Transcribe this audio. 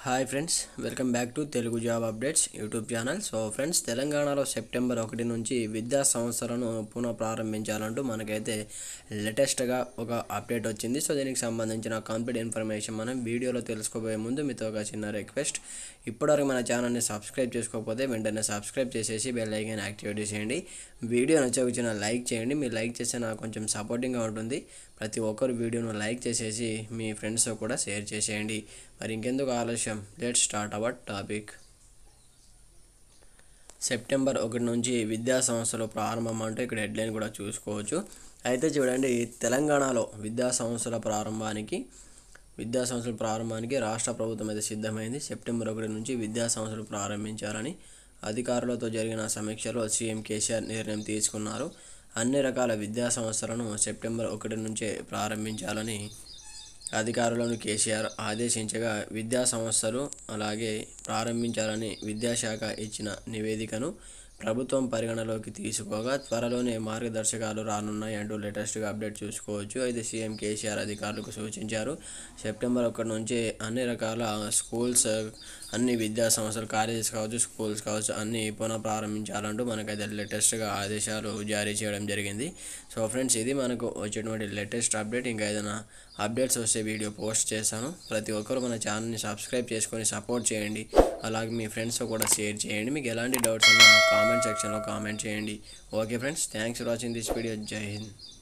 hi friends welcome back to Telugu job updates YouTube channel so friends తెలంగాణలో September ఒకటి నుంచి విద్యా సంవత్సరాలను పునః ప్రారంభించాలంటూ మనకైతే లేటెస్ట్గా ఒక అప్డేట్ వచ్చింది సో దీనికి సంబంధించిన కంప్లీట్ ఇన్ఫర్మేషన్ మనం వీడియోలో తెలుసుకోబోయే ముందు మీతో ఒక చిన్న రిక్వెస్ట్ ఇప్పటివరకు మన ఛానల్ని సబ్స్క్రైబ్ చేసుకోకపోతే వెంటనే సబ్స్క్రైబ్ చేసేసి బెల్ ఐకాన్ యాక్టివేట్ చేయండి వీడియో నచ్చే చిన్న లైక్ చేయండి మీరు లైక్ చేస్తే నాకు కొంచెం సపోర్టింగ్గా ఉంటుంది ప్రతి ఒక్కరు వీడియోను లైక్ చేసేసి మీ ఫ్రెండ్స్తో కూడా షేర్ చేసేయండి మరి ఇంకెందుకు ఆలస్యం let start our topic September ఒకటి నుంచి విద్యా సంస్థలు ప్రారంభం అంటే ఇక్కడ హెడ్లైన్ కూడా చూసుకోవచ్చు అయితే చూడండి తెలంగాణలో విద్యా సంస్థల ప్రారంభానికి విద్యా సంస్థల ప్రారంభానికి రాష్ట్ర ప్రభుత్వం అయితే సిద్ధమైంది సెప్టెంబర్ ఒకటి నుంచి విద్యా సంస్థలు ప్రారంభించాలని అధికారులతో జరిగిన సమీక్షలో సీఎం కేసీఆర్ నిర్ణయం తీసుకున్నారు అన్ని రకాల విద్యా సంస్థలను సెప్టెంబర్ ఒకటి నుంచే ప్రారంభించాలని అధికారులను కేసీఆర్ ఆదేశించగా విద్యా సంస్థలు అలాగే ప్రారంభించాలని విద్యాశాఖ ఇచ్చిన నివేదికను ప్రభుత్వం పరిగణలోకి తీసుకోగా త్వరలోనే మార్గదర్శకాలు రానున్నాయి అంటూ లేటెస్ట్గా అప్డేట్ చూసుకోవచ్చు అయితే సీఎం కేసీఆర్ అధికారులకు సూచించారు సెప్టెంబర్ ఒకటి నుంచి అన్ని రకాల స్కూల్స్ అన్ని విద్యా సంస్థలు కాలేజెస్ కావచ్చు స్కూల్స్ కావచ్చు అన్ని పునః ప్రారంభించాలంటూ మనకైతే లేటెస్ట్గా ఆదేశాలు జారీ చేయడం జరిగింది సో ఫ్రెండ్స్ ఇది మనకు వచ్చేటువంటి లేటెస్ట్ అప్డేట్ ఇంకా ఏదైనా అప్డేట్స్ వస్తే వీడియో పోస్ట్ చేస్తాను ప్రతి ఒక్కరు మన ఛానల్ని సబ్స్క్రైబ్ చేసుకొని సపోర్ట్ చేయండి అలాగే మీ ఫ్రెండ్స్తో కూడా షేర్ చేయండి మీకు ఎలాంటి డౌట్స్ ఉన్నా కామెంట్ సెక్షన్లో కామెంట్ చేయండి okay friends thanks for watching this video జై హింద్